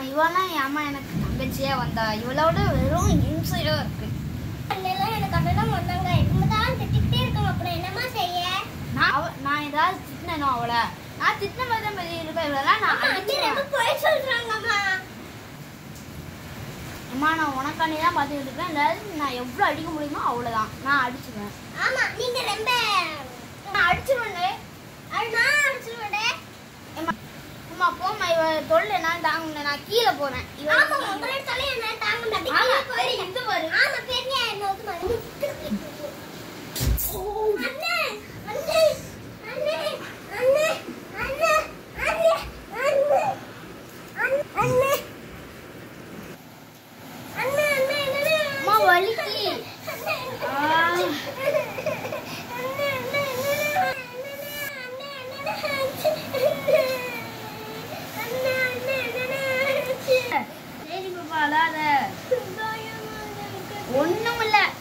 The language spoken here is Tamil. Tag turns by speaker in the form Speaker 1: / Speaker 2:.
Speaker 1: இவனா என் அம்மா எனக்கு தங்கச்சியா வந்தா இவளோட வெறும் இம்சையா இருக்கு
Speaker 2: அண்ணெல்லாம் எனக்கு அண்ணன் வந்தாங்க எப்ப தான் திட்டிக்கிட்டே இருக்காங்க அப்புறம் என்னம்மா செய்ய
Speaker 1: நான் அவ- நான் ஏதாவது திட்டினோ அவளை நான் திட்டின மாதிரி தான் பெரிய இருக்கா இவளெல்லாம் நான்
Speaker 2: அம்மா, அண்ணன்
Speaker 1: அடிச்சிருவேன்
Speaker 2: ரொம்ப பொய் சொல்றாங்கம்மா
Speaker 1: அம்மா நான் உனக்காண்டி தான் பார்த்துக்கிட்டு இருக்கேன் இல்லாத நான் எவ்வளோ அடிக்க முடியுமோ அவ்வளோதான் நான் அடிச்சிருவேன்
Speaker 2: ஆமா நீங்க ரொம்ப
Speaker 1: நான் அடிச்சிருவேன்டே
Speaker 2: அது நான் அடிச்சிருவேன்
Speaker 1: அம்மா போம்மா இவ தொல்லை நான் தாங்க நான் கீழே போறேன் இவ
Speaker 2: ஆமா உங்களோட தலை என்ன தாங்க மாட்டேங்குது
Speaker 1: ஆமா,
Speaker 2: போய்
Speaker 1: இது பாரு.
Speaker 2: ஆமா பெரிய என்ன வந்து அண்ணே அண்ணே அண்ணே அண்ணே அண்ணே அண்ணே அண்ணே அண்ணே அண்ணே அண்ணே அண்ணே
Speaker 1: அம்மா வலிக்கு ஆ. சரி பாப்பா அழாத ஒண்ணும் இல்ல